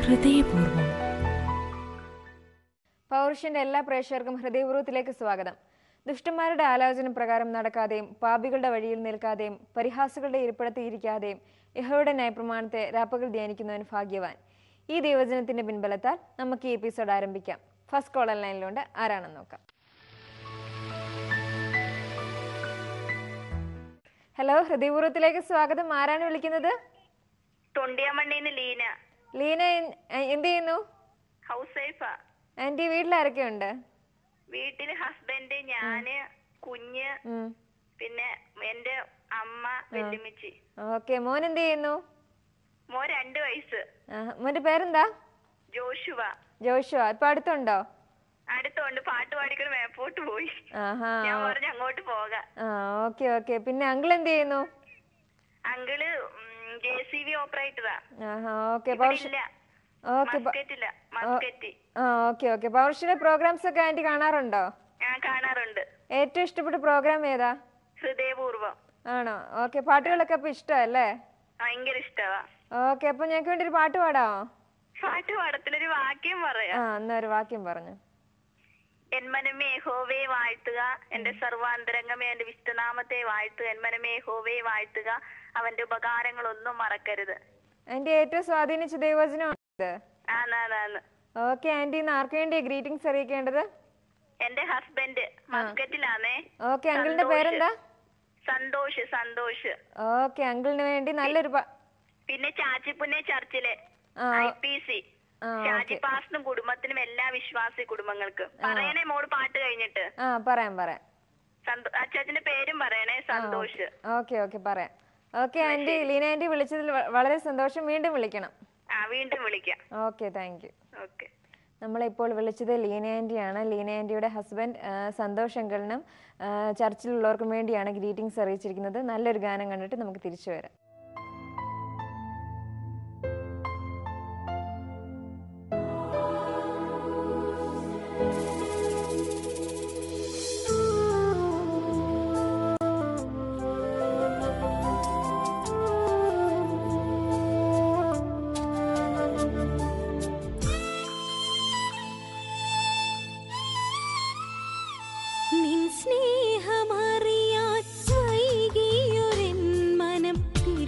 ഹൃദയപൂർവ്വം പൗരുഷന്റെ എല്ലാ പ്രേക്ഷകർക്കും ഹൃദയപൂർവ്വത്തിലേക്ക് സ്വാഗതം ദുഷ്ടന്മാരുടെ ആലോചന പ്രകാരം നടക്കാതെയും പാപികളുടെ വഴിയിൽ നിൽക്കാതെയും പരിഹാസികളുടെ ഇരിപ്പിടത്തിൽ ഇരിക്കാതെയും യഹോയുടെ ന്യായപ്രമാണത്തെ രാപ്പകൽ ധ്യാനിക്കുന്നവൻ ഭാഗ്യവാൻ ഈ ദൈവജനത്തിന്റെ പിൻബലത്താൽ നമുക്ക് ഈ എപ്പിസോഡ് ആരംഭിക്കാം ഫസ്റ്റ് കോൾ ലൈനിലുണ്ട് ആരാണെന്ന് നോക്കാം ഹലോ ഹൃദയപൂർവ്വത്തിലേക്ക് സ്വാഗതം ആരാണ് വിളിക്കുന്നത് തൊണ്ടിയാമണ്ണീന്ന് ലീന ലീന എൻ- എന്ത് ചെയ്യുന്നു ഹൗസ് വൈഫാ ആന്റി വീട്ടിലാരൊക്കെയുണ്ട് വീട്ടില് ഹസ്ബൻഡ് ഞാന് കുഞ്ഞ് ഉം. പിന്നെ എന്റെ അമ്മ വെല്ലുമിച്ചി ഓക്കെ മോൻ എന്ത് ചെയ്യുന്നു മോ രണ്ട് വയസ്സ് ആ, മോന്റെ പേരെന്താ ജോഷുവ ജോഷുവ ഇപ്പൊ അടുത്തുണ്ടോ അടുത്തോണ്ട് പാട്ട് പാടിക്കൊണ്ട് മേപ്പോട്ട് പോയി ആഹാ ഞാൻ പറഞ്ഞു അങ്ങോട്ട് പോകാം ആ ഓക്കെ ഓക്കെ പിന്നെ അങ്കിൾ എന്ത് ചെയ്യുന്നു അങ്കിള് ജെ സി ബി ഓപ്പറേറ്ററാ ആഹാ ഓക്കെ പൗർഷ ഇല്ല ഓക്കെ മസ്കറ്റില്ല മസ്കറ്റ് ആ ഓക്കെ ഓക്കെ പൗർഷിന്റെ പ്രോഗ്രാംസ് ഒക്കെ ആന്റി കാണാറുണ്ടോ ഞാൻ കാണാറുണ്ട് ഏറ്റവും ഇഷ്ടപ്പെട്ട പ്രോഗ്രാം ഏതാ ഹൃദയപൂർവ്വം ആണോ ഓക്കെ പാട്ടുകളൊക്കെ അപ്പൊ ഇഷ്ടമല്ലേ ഭയങ്കര ഇഷ്ടവാ ഓക്കെ അപ്പൊ ഞങ്ങൾക്ക് വേണ്ടി ഒരു പാട്ട് പാടാമോ പാട്ട് പാടത്തിലൊരു വാക്യം പറയാ ആ എന്നാ ഒരു വാക്യം പറഞ്ഞു എൻ മനമേ ഹോവേ വാഴ്ത്തുക എന്റെ സർവാന്തരംഗമേ എന്റെ വിഷ്ണുനാമത്തെ വാഴ്ത്തുക എൻ മനമേ ഹോവേ വാഴ്ത്തുക അവന്റെ ഉപകാരങ്ങളൊന്നും മറക്കരുത് ആന്റി ഏറ്റവും സ്വാധീനിച്ച ദൈവവചനമാണ് ഇത് ആന്നാന്ന് ഓക്കെ ആന്റി ഇന്ന് ആർക്ക് വേണ്ടി ഗ്രീറ്റിംഗ്സ് അറിയിക്കേണ്ടത് എന്റെ ഹസ്ബൻഡ് മസ്കറ്റിലാന്നേ ഓക്കെ അങ്കിളിന്റെ പേരെന്താ സന്തോഷ് സന്തോഷ് ഓക്കെ അങ്കിളിന് വേണ്ടി നല്ലൊരു പ- പിന്നെ ചാച്ചിപ്പുന്നെ ചർച്ചിലെ ആ ഐ പി സി ആ ഷാജി പാസിനും കുടുംബത്തിനും എല്ലാ വിശ്വാസി കുടുംബങ്ങൾക്ക് പറയണേ മോള് പാട്ട് കഴിഞ്ഞിട്ട് ആ പറയാം പറയാം സന്തോ അച്ചാച്ചന്റെ പേരും പറയണേ സന്തോഷ് ഓക്കെ ഓക്കെ പറയാം ഓക്കെ ആന്റി ലീന ആന്റി വിളിച്ചതിൽ വ- വളരെ സന്തോഷം വീണ്ടും വിളിക്കണം ആ വീണ്ടും വിളിക്കാം ഓക്കെ താങ്ക് യു ഓക്കെ നമ്മളിപ്പോൾ വിളിച്ചത് ലീന ആന്റിയാണ് ലീന ആന്റിയുടെ ഹസ്ബൻഡ് ആ, സന്തോഷ് അങ്കിളിനും ആ, ചർച്ചിലുള്ളവർക്കും വേണ്ടിയാണ് ഗ്രീറ്റിംഗ്സ് അറിയിച്ചിരിക്കുന്നത് നല്ലൊരു ഗാനം കണ്ടിട്ട് നമുക്ക് തിരിച്ചു വരാം നിൻ സ്നേഹമറിയാൻ വൈകിയൊരെൻ മനം തിര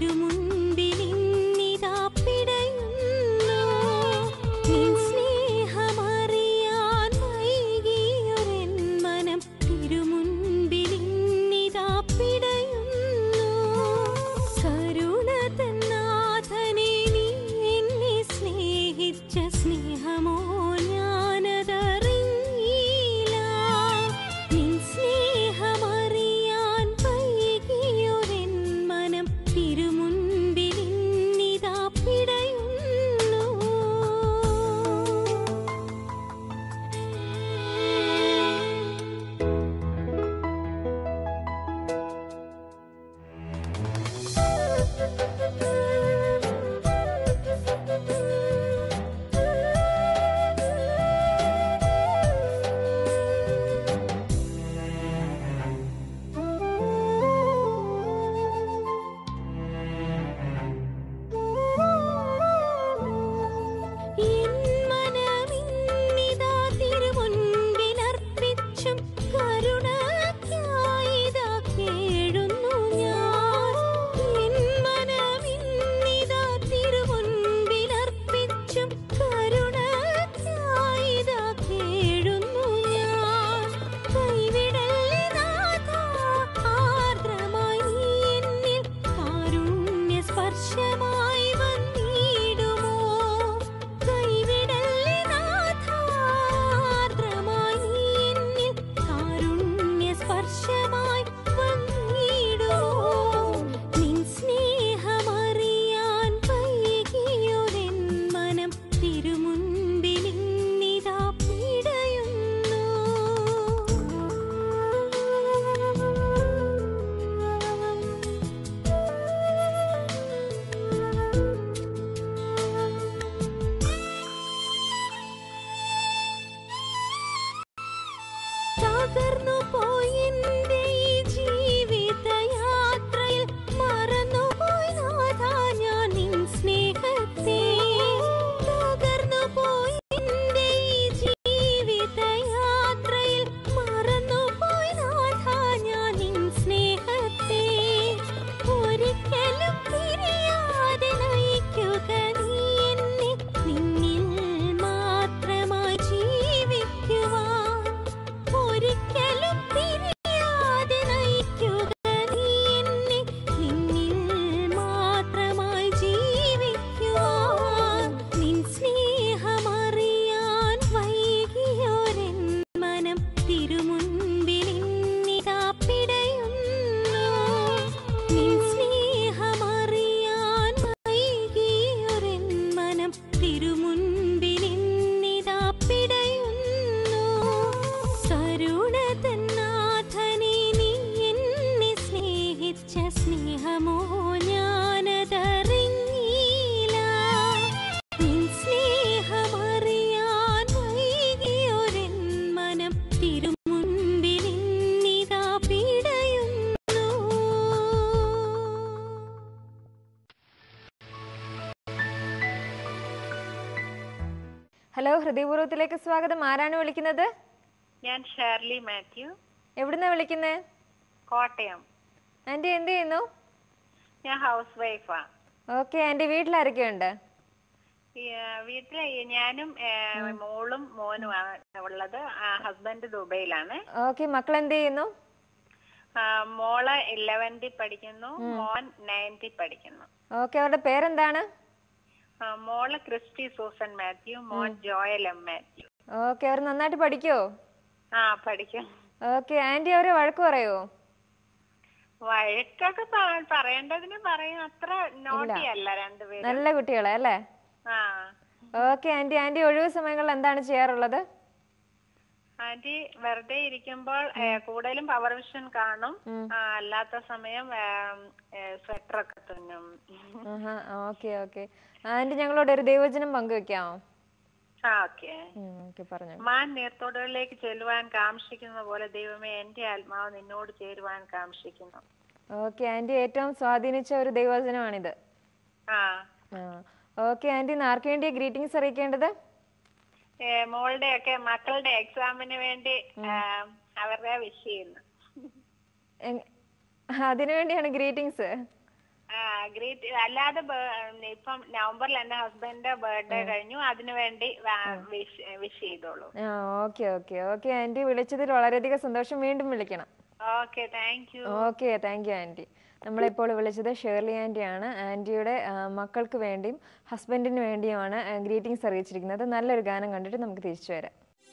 ഹലോ ഹൃദയപൂർവ്വത്തിലേക്ക് സ്വാഗതം ആരാണ് വിളിക്കുന്നത് ഞാൻ ഷേർലി മാത്യു എവിടുന്നാ വിളിക്കുന്നത് കോട്ടയം ആന്റി എന്ത് ചെയ്യുന്നു ഞാൻ ഹൗസ് വൈഫാ ഓക്കെ ആന്റി വീട്ടിലാരൊക്കെയുണ്ട് ഈ, ആ, വീട്ടിലെ ഈ ഞാനും ഏ, മോളും മോനുമാണ് ഉള്ളത് ഹസ്ബൻഡ് ദുബൈയിലാണ് ഓക്കെ മക്കൾ എന്ത് ചെയ്യുന്നു ആ, മോള് ഇലവൻത്തിൽ പഠിക്കുന്നു മോൻ നയൻത്തിൽ പഠിക്കുന്നു ഓക്കെ അവരുടെ പേരെന്താണ് ആ, മോള് ക്രിസ്റ്റി സൂസൻ മാത്യു മോൻ ജോയൽ എം മാത്യു ഓക്കെ അവർ നന്നായിട്ട് പഠിക്കുവോ ആ പഠിക്കും ഓക്കെ ആന്റി അവരെ വഴക്ക് പറയുവോ വഴക്കൊക്കെ പ- പറയേണ്ടതിന് പറയും അത്ര നോട്ടി അല്ല രണ്ടുപേരും നല്ല കുട്ടികളെ അല്ലേ ആ ഓക്കെ ആന്റി ആന്റി ഒഴിവ് സമയങ്ങളിൽ എന്താണ് ചെയ്യാറുള്ളത് ആന്റി വെറുതെ ഇരിക്കുമ്പോൾ ഏ, കൂടുതലും പവർ വിഷൻ കാണും ആ, അല്ലാത്ത സമയം സ്വെറ്റർ ഒക്കെ തുന്നും ആഹാ ഓക്കെ ഓക്കെ ആന്റി ഞങ്ങളോട് ഒരു ദൈവചനം പങ്കുവെക്കാമോ ആ ഓക്കെ ഓക്കെ പറഞ്ഞു മാൻ നീർത്തോടുകളിലേക്ക് ചെല്ലുവാൻ കാക്ഷിക്കുന്ന പോലെ ദൈവമേ എന്റെ ആത്മാവ് നിന്നോട് ചേരുവാൻ കാക്ഷിക്കുന്നു ഓക്കെ ആന്റി ഏറ്റവും സ്വാധീനിച്ച ഒരു ദൈവവചനമാണിത് ആ ഓക്കെ ആന്റി ഇന്ന് ആർക്ക് വേണ്ടിയാ ഗ്രീറ്റിംഗ്സ് അറിയിക്കേണ്ടത് ഏ, മോളുടെ ഒക്കെ മക്കളുടെ എക്സാമിന് വേണ്ടി ആ, അവരുടെ വിഷ് ചെയ്യുന്നു എങ്- അതിനു വേണ്ടിയാണ് ഗ്രീറ്റിംഗ്സ് ആ ഗ്രീറ്റ് അല്ലാതെ ബേ- ഇപ്പം നവംബറിൽ എന്റെ ഹസ്ബൻഡിന്റെ ബർത്ത്ഡേ കഴിഞ്ഞു അതിനു വേണ്ടി വിഷ് വിഷ് ചെയ്തോളൂ ആ ഓക്കെ ഓക്കെ ഓക്കെ ആന്റി വിളിച്ചതിൽ വളരെയധികം സന്തോഷം വീണ്ടും വിളിക്കണം okay thank you okay thank you aunty നമ്മളിപ്പോൾ വിളിച്ചത് ഷേർലി ആന്റിയാണ് ആന്റിയുടെ ആ, മക്കൾക്ക് വേണ്ടിയും ഹസ്ബൻഡിന് വേണ്ടിയുമാണ് ഗ്രീറ്റിംഗ്സ് അറിയിച്ചിരിക്കുന്നത് നല്ലൊരു ഗാനം കണ്ടിട്ട് നമുക്ക് തിരിച്ചു വരാം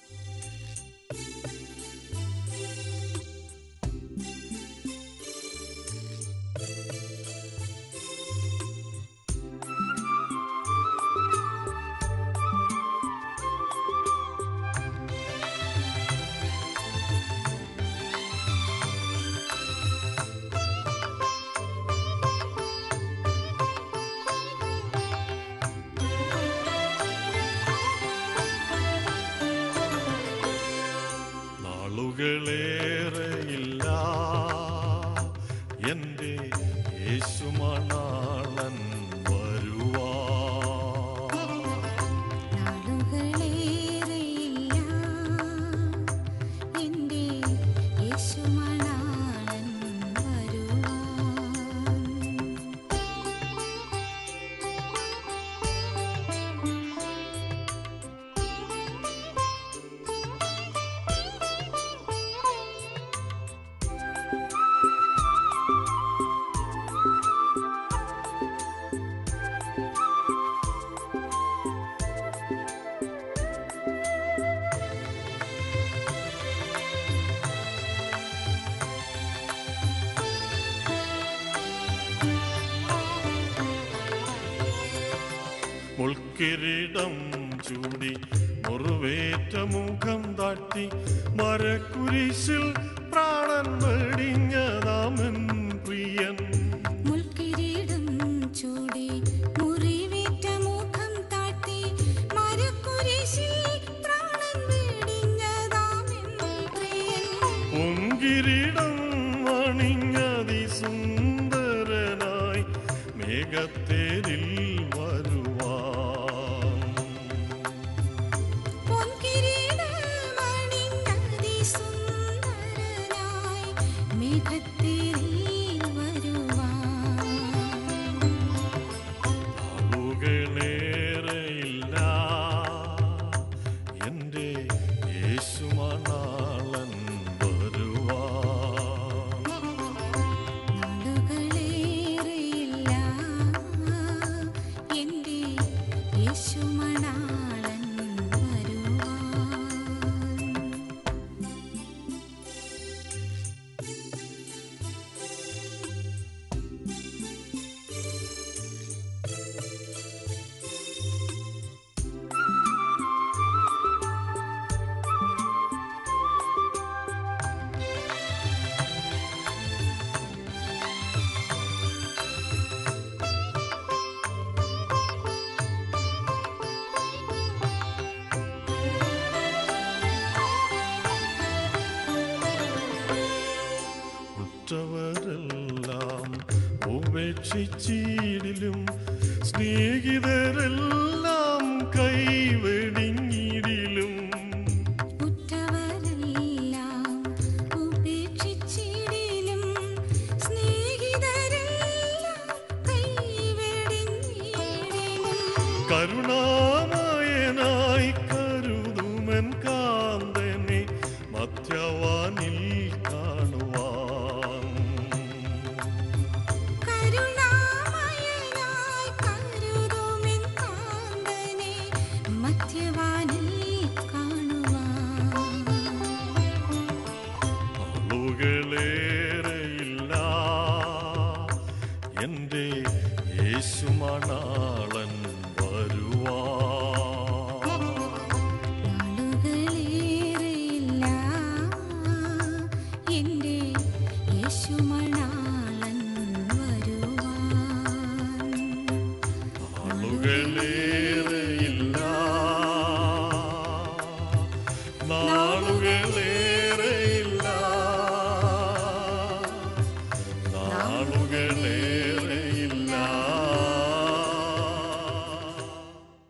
നാളുകളേറെയില്ല എൻ്റെ യേശുമണാളൻ വരുവാ നാളുകളേറെയില്ല എൻ്റെ യേശുമണാളൻ വരുവാൻ മുൾക്കിരീടം ചൂടി മുറിവേറ്റ മുഖം താട്ടി മരക്കുരിശിൽ പ്രാണൻ വെടിഞ്ഞതാമൻ പ്രിയൻ മുൾക്കിരീടം ചൂടി മുറിവേറ്റ മുഖം താഴ്ത്തി മരക്കുരിശിൽ പ്രാണൻ വെടിഞ്ഞതാമെൻ പ്രിയൻ പൊൻകിരീടം അണിഞ്ഞതി സുന്ദരനായി മേഘത്തേരിൽ വരുവാൻ പൊൻകിരീടമണിഞ്ഞതി സുന്ദരനായി മേഘത്തേരിൽ വരുവാൻ നാളുകളേറെയില്ല എൻ്റെ യേശുമണാളൻ വരുവാൻ നാളുകളേറെയില്ല എൻ്റെ യേശുമണാളൻ വരുവാൻ ഉറ്റവരെല്ലാം ഉപേക്ഷിച്ചിടിലും സ്നേഹിതരെല്ലാം കൈവെടിഞ്ഞിടിലും കരുണാമയനായി കരുതുമൻ കാന്തനെ മധ്യവാനിൽ കാണുവാൻ കരുണാമയനായി കരുതുമിൻ കാന്തനെ മധ്യവാനിൽ കാണുവാൻ ആളുകളേറെയില്ല എൻ്റെ യേശുമണാളൻ വരുവാൻ നാളുകളേറെയില്ല എൻ്റെ യേശുമണാളൻ വരുവാൻ ആളുകളേറെയില്ല നാളുകളേറെയില്ല നാളുകളേറെയില്ല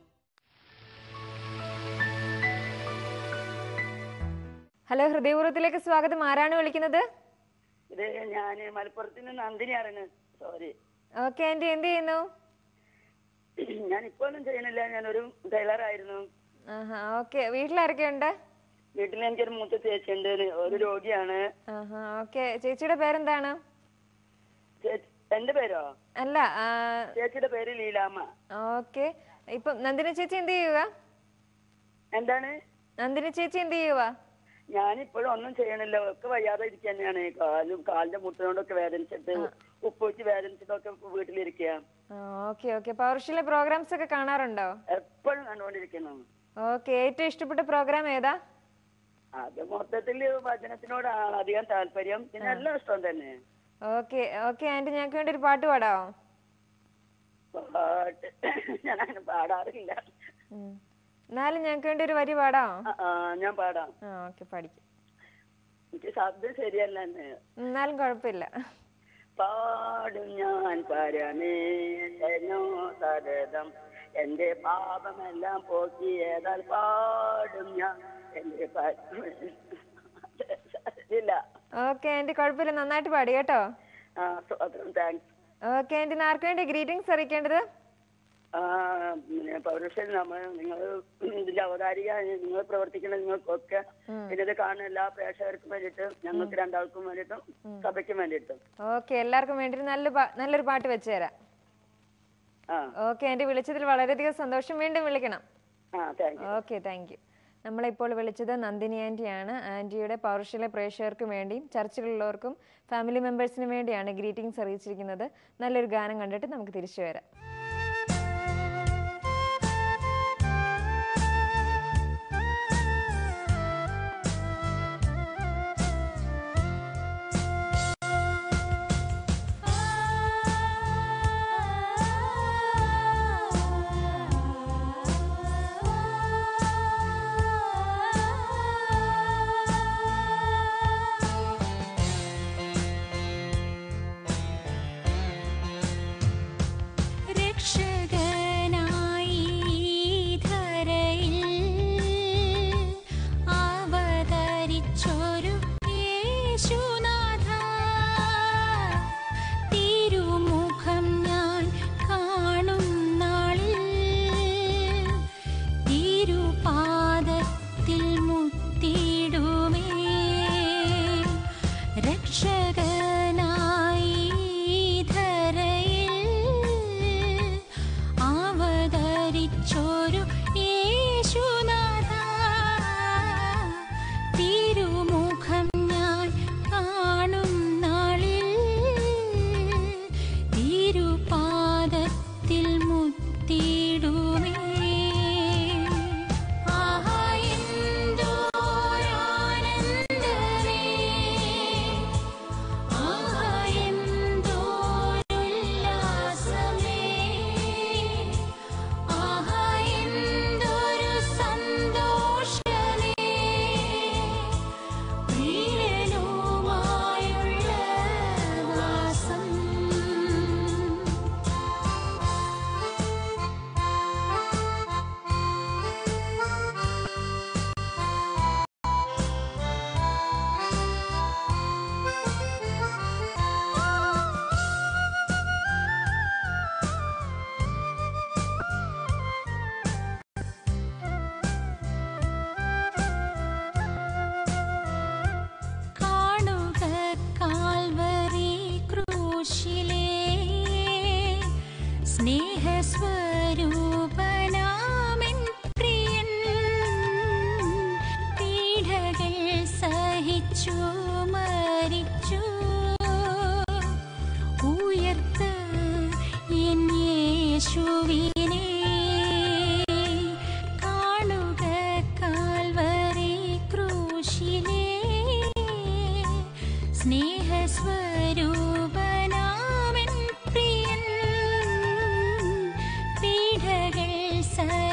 ഹലോ ഹൃദയപൂർവ്വത്തിലേക്ക് സ്വാഗതം ആരാണ് വിളിക്കുന്നത് ഇത് ഞാൻ മലപ്പുറത്ത് നിന്ന് നന്ദിനിയാണ് സോറി ഓക്കെ ആന്റി എന്ത് ചെയ്യുന്നു ഞാൻ ഇപ്പൊ ഒന്നും ചെയ്യണില്ല ഞാനൊരു ടൈലർ ആയിരുന്നു ആഹാ ഓക്കെ വീട്ടിലാരൊക്കെ ഉണ്ട് വീട്ടിൽ എനിക്കൊരു മൂത്ത ചേച്ചിയുണ്ട് ഒരു രോഗിയാണ് ആഹാ ഓക്കെ ചേച്ചിയുടെ പേരെന്താണ് ചേച്ചി- എന്റെ പേരോ അല്ല ചേച്ചിയുടെ പേര് ലീലാമ്മ ഓക്കെ ഇപ്പം നന്ദിനി ചേച്ചി എന്ത് ചെയ്യുക എന്താണ് നന്ദിനി ചേച്ചി എന്ത് ചെയ്യുക ഞാനിപ്പോഴും ഒന്നും ചെയ്യണില്ല ഒക്കെ വയ്യാതെ ഇരിക്കുക തന്നെയാണ് കാലും കാലിന്റെ മുട്ടിനോടൊക്കെ വേദനിച്ചിട്ട് ഉപ്പ് വെച്ച് വേദനിച്ചിട്ടൊക്കെ വീട്ടിലിരിക്കുക ഓക്കെ ഓക്കെ പവർഷിലെ പ്രോഗ്രാംസ് ഒക്കെ കാണാറുണ്ടോ എപ്പോഴും കണ്ടുകൊണ്ടിരിക്കുന്നു ഓക്കെ ഏറ്റവും ഇഷ്ടപ്പെട്ട പ്രോഗ്രാം ഏതാ അത് മൊത്തത്തില് വചനത്തിനോടാണ് അധികം താല്പര്യം പിന്നെ എല്ലാം ഇഷ്ടം തന്നെ ഓക്കെ ഓക്കെ ആന്റി ഞങ്ങൾക്ക് വേണ്ടി ഒരു പാട്ട് പാടാമോ പാട്ട് ഞാൻ അങ്ങനെ പാടാറില്ല ഉം. എന്നാലും ഞങ്ങൾക്ക് വേണ്ടി ഒരു വരി പാടാമോ ആ, ആ, ഞാൻ പാടാം ആ ഓക്കെ പഠിക്കും എനിക്ക് ശബ്ദം ശരിയല്ല എന്ന് എന്നാലും കുഴപ്പമില്ല പാടും ഞാൻ പരമേശനോ സരതം എന്റെ പാപമെല്ലാം പോക്കിയതാൽ പാടും ഞാൻ എന്റെ ഇല്ല ഓക്കെ ആന്റി കുഴപ്പമില്ല നന്നായിട്ട് പാടി കേട്ടോ ആ സ്വതന്ത്രം താങ്ക്സ് ഓക്കെ ആന്റി ആർക്ക് വേണ്ടി ഗ്രീറ്റിംഗ്സ് അറിയിക്കേണ്ടത് ആ പിന്നെ പൗരുഷൻ നമ്മൾ നിങ്ങൾ ഇതിന്റെ അവതാരിക നിങ്ങൾ പ്രവർത്തിക്കുന്ന നിങ്ങൾക്കൊക്കെ പിന്നെ ഇത് കാണുന്ന എല്ലാ പ്രേക്ഷകർക്കും വേണ്ടിയിട്ട് ഞങ്ങൾക്ക് രണ്ടാൾക്കും വേണ്ടിയിട്ടും സഭയ്ക്കും വേണ്ടിയിട്ടും ഓക്കെ എല്ലാവർക്കും വേണ്ടി ഒരു നല്ല പാ- നല്ലൊരു പാട്ട് വെച്ച് തരാം ആ ഓക്കെ ആന്റി വിളിച്ചതിൽ വളരെയധികം സന്തോഷം വീണ്ടും വിളിക്കണം ആ thank you okay thank you നമ്മളിപ്പോൾ വിളിച്ചത് നന്ദിനി ആൻറ്റിയാണ് ആൻറ്റിയുടെ പൗരുഷിലെ പ്രേക്ഷകർക്ക് വേണ്ടിയും ചർച്ചിലുള്ളവർക്കും ഫാമിലി മെമ്പേഴ്സിനും വേണ്ടിയാണ് ഗ്രീറ്റിംഗ്സ് അറിയിച്ചിരിക്കുന്നത് നല്ലൊരു ഗാനം കണ്ടിട്ട് നമുക്ക് തിരിച്ചു വരാം രക്ഷ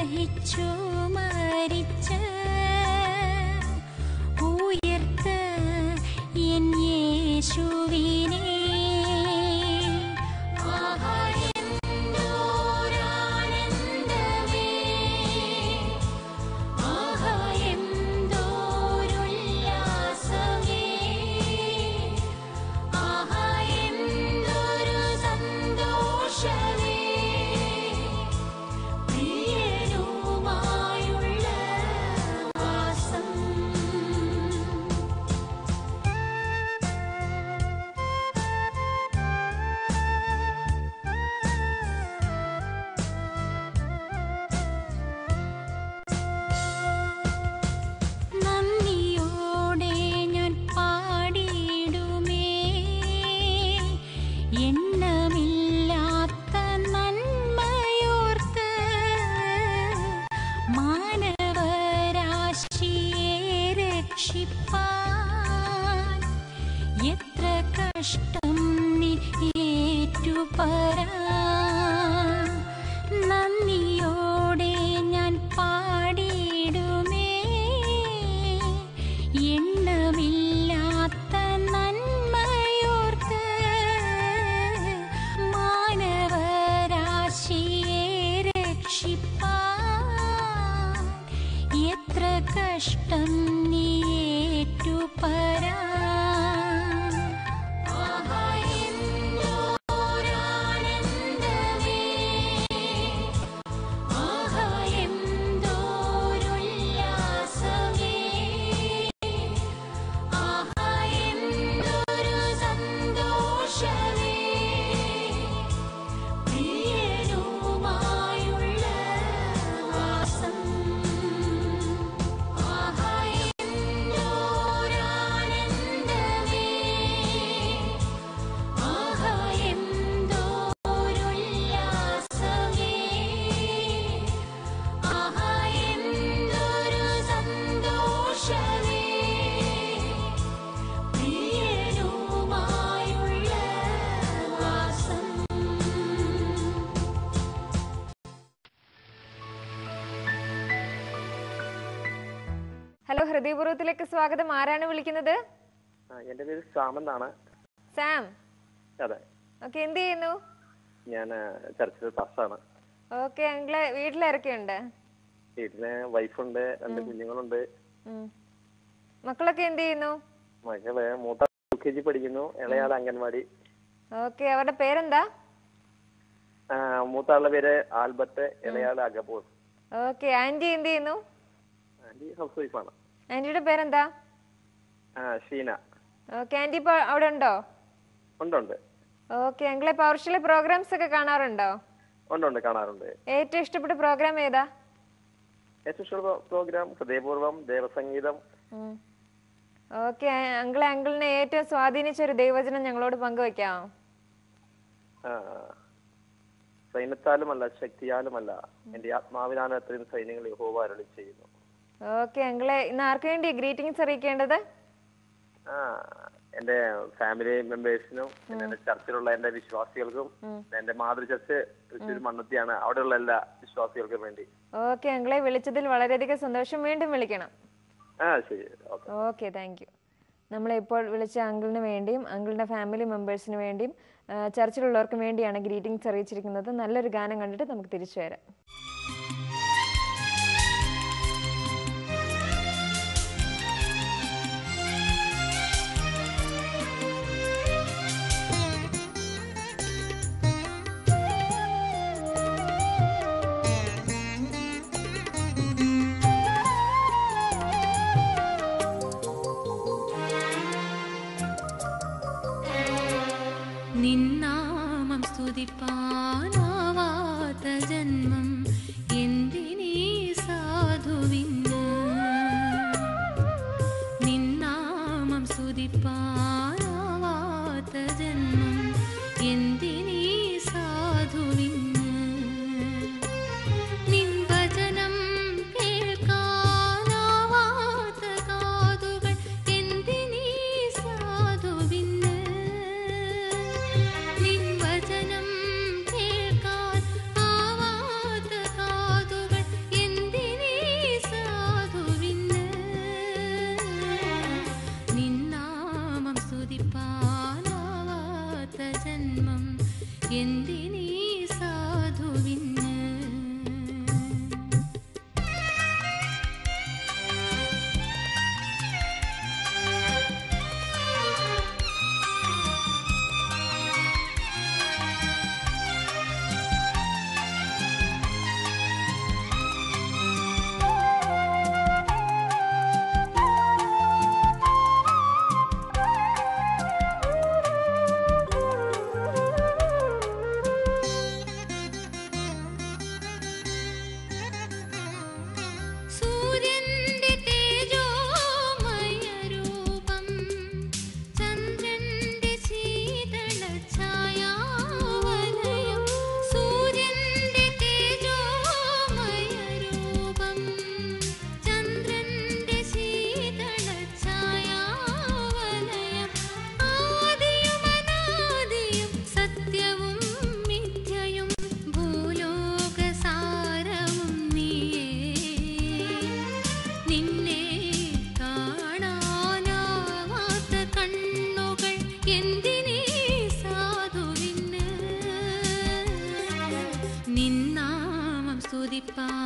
സഹിച്ചു മരിച്ച ഉയർത്ത എൻ യേശുവിനെ ആഹാ എന്തോരാനന്ദമേ ആഹാ എന്തോരുല്ലാസമേ ആഹാ എന്തൊരു സന്തോഷമേ പ്രിയനുമായുള്ള വാസം നന്ദിയോടെ ഞാൻ പാടിയിടുമേ എണ്ണമില്ലാത്ത നന്മയോർത്ത് മാനവരാശിയെ രക്ഷിപ്പാൻ എത്ര കഷ്ടം നീ ഏറ്റുപരാ നന്ദിയോടെ ഞാൻ പാടിയിടുമേ എണ്ണമില്ലാത്ത നന്മയോർത്ത് മാനവരാശിയെ രക്ഷിപ്പാൻ എത്ര കഷ്ടം നീ ഏറ്റുപരാ ആഹാ എന്തോരാനന്ദമേ ആഹാ എന്തോരുല്ലാസമേ ആഹാ എന്തൊരു സന്തോഷമേ പ്രിയനുമായുള്ള വാസം ആഹാ എന്തോരാനന്ദമേ ആഹാ എന്തോരുല്ലാസമേ ആഹാ എന്തൊരു സന്തോഷമേ പ്രിയനുമായുള്ള വാസം ഹലോ ഹൃദയപൂർവ്വത്തിലേക്ക് സ്വാഗതം ആരാണ് വിളിക്കുന്നത് ആ, എൻ്റെ പേര് സാം എന്നാണ് സാം അതെ ഓക്കെ എന്ത് ചെയ്യുന്നു ഞാൻ ചർച്ചിൽ പാസ്റ്റാണ് ഓക്കെ അങ്കിളെ വീട്ടിലിറക്കിയുണ്ട് വീട്ടില് വൈഫുണ്ട് രണ്ട് കുഞ്ഞുങ്ങളുണ്ട് മക്കളൊക്കെ എന്ത് ചെയ്യുന്നു മകള് മൂത്ത യു കെ ജി പഠിക്കുന്നു ഇളയാൾ അംഗൻവാടി ഓക്കെ അവരുടെ പേരെന്താ ആ, മൂത്ത ആളുടെ പേര് ആൽബർട്ട് ഇളയാൾ അഗബോൾ ഓക്കെ ആന്റി എന്ത് ചെയ്യുന്നു ആന്റി ഹൗസ് വൈഫാണ് ആന്റിയുടെ പേരെന്താ ആ ഷീന ഓക്കെ ആന്റി ഇപ്പൊ അവിടെ ഉണ്ടോ ഉണ്ട് ഉണ്ട് ഓക്കെ അങ്കിളെ പവർഷിലെ പ്രോഗ്രാംസ് ഒക്കെ കാണാറുണ്ടോ ഉണ്ട് ഉണ്ട് കാണാറുണ്ട് ഏറ്റവും ഇഷ്ടപ്പെട്ട പ്രോഗ്രാം ഏതാ ഏറ്റവും ഇഷ്ടമുള്ള പ്രോഗ്രാം ഹൃദയപൂർവ്വം ദേവസംഗീതം ഓക്കെ അങ്കിളെ അങ്കിളിനെ ഏറ്റവും സ്വാധീനിച്ച ഒരു ദൈവചനം ഞങ്ങളോട് പങ്കുവെക്കാമോ ആ, സൈന്യത്താലുമല്ല ശക്തിയാലുമല്ല എന്റെ ആത്മാവിനാണ് അത്രയും സൈന്യങ്ങൾ യഹോവ അരുളി ചെയ്യുന്നു ഓക്കെ അങ്കിളെ ഇന്ന് ആർക്ക് വേണ്ടി ഗ്രീറ്റിംഗ്സ് അറിയിക്കേണ്ടത് ആ എന്റെ ഫാമിലി മെമ്പേഴ്സിനും പിന്നെ എന്റെ ചർച്ചിലുള്ള എന്റെ വിശ്വാസികൾക്കും എന്റെ മാതൃ ചർച്ച് തൃശ്ശൂർ മണ്ണത്തിയാണ് അവിടെയുള്ള എല്ലാ വിശ്വാസികൾക്കും വേണ്ടി ഓക്കെ അങ്കിളെ വിളിച്ചതിൽ വളരെയധികം സന്തോഷം വീണ്ടും വിളിക്കണം ആ ശരി ഓക്കെ ഓക്കെ താങ്ക് യു നമ്മളിപ്പോൾ വിളിച്ച അങ്കിളിന് വേണ്ടിയും അങ്കിളിൻ്റെ ഫാമിലി മെമ്പേഴ്സിന് വേണ്ടിയും ആ, ചർച്ചിലുള്ളവർക്കും വേണ്ടിയാണ് ഗ്രീറ്റിംഗ്സ് അറിയിച്ചിരിക്കുന്നത് നല്ലൊരു ഗാനം കണ്ടിട്ട് നമുക്ക് തിരിച്ചു വരാം നിന്നാമം സ്തുതിപ്പാനാവാത്ത ജന്മം എൻ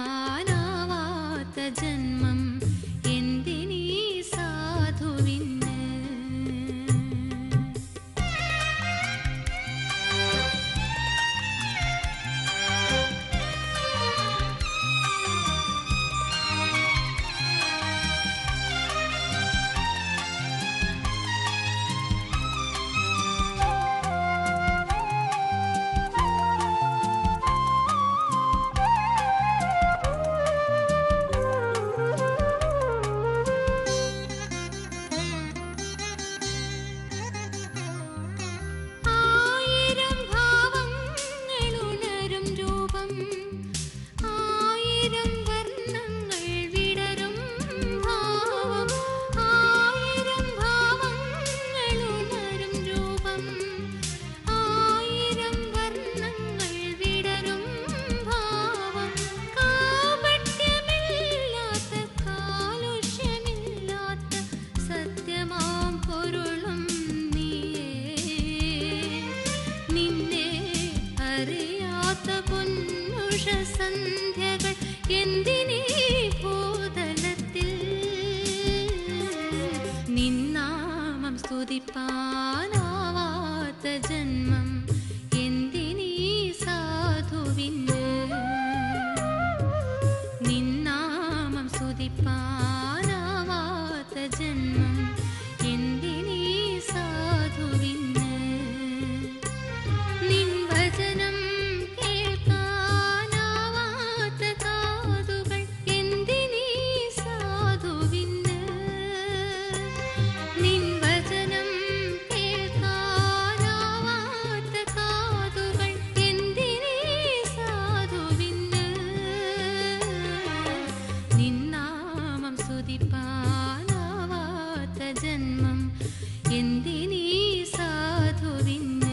സുതിപ്പാനാവാത്ത ജന്മം എന്തിനീ സാധുവിന് ആയിരം ഭാവങ്ങളുണരും രൂപം ആയിരം വർണ്ണങ്ങൾ വിടരും ഭാവം ആയിരം ഭാവങ്ങളുണരും രൂപം ആയിരം വർണ്ണങ്ങൾ വിടരും ഭാവം കാപട്യമില്ലാത്ത കാലുഷ്യമില്ലാത്ത സത്യമാം പൊരുളും നീയേ നിന്നെ അറിയാത്ത പൊന്നുഷ സന്ധ്യകൾ എന്തിനീ ഭൂതലത്തിൽ നിന്നാമം സ്തുതിപ്പാനാവാത്ത ജന്മം എന്തിനീ സാധുവിന് നിന്നാമം സ്തുതിപ്പാനാവാത്ത ജന്മം എന്തിനീ സാധുവിന് നിൻ വചനം കേൾക്കാനാവാത്ത കാതുകൾ എന്തിനീ സാധുവിന് നിൻ വചനം കേൾക്കാനാവാത്ത കാതുകൾ എന്തിനീ സാധുവിന് നിന്നാമം സ്തുതിപ്പാനാവാത്ത ജന്മം എന്തിനീ സാധുവിന്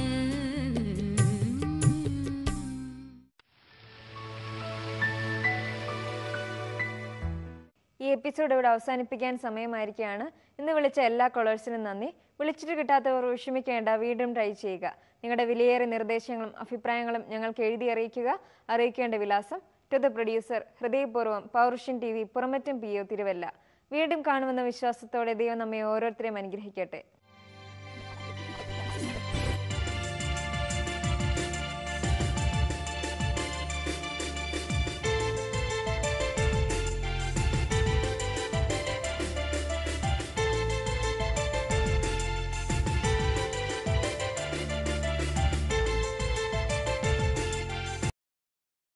ഈ എപ്പിസോഡ് ഇവിടെ അവസാനിപ്പിക്കാൻ സമയമായിരിക്കുകയാണ് ഇന്ന് വിളിച്ച എല്ലാ കൊളേഴ്സിനും നന്ദി വിളിച്ചിട്ട് കിട്ടാത്തവർ വിഷമിക്കേണ്ട വീണ്ടും ട്രൈ ചെയ്യുക നിങ്ങളുടെ വിലയേറിയ നിർദ്ദേശങ്ങളും അഭിപ്രായങ്ങളും ഞങ്ങൾക്ക് എഴുതി അറിയിക്കുക അറിയിക്കേണ്ട വിലാസം ടു ദ പ്രൊഡ്യൂസർ ഹൃദയപൂർവ്വം Paurushan T V Puramattom P O Thiruvalla വീണ്ടും കാണുമെന്ന വിശ്വാസത്തോടെ ദൈവം നമ്മെ ഓരോരുത്തരെയും അനുഗ്രഹിക്കട്ടെ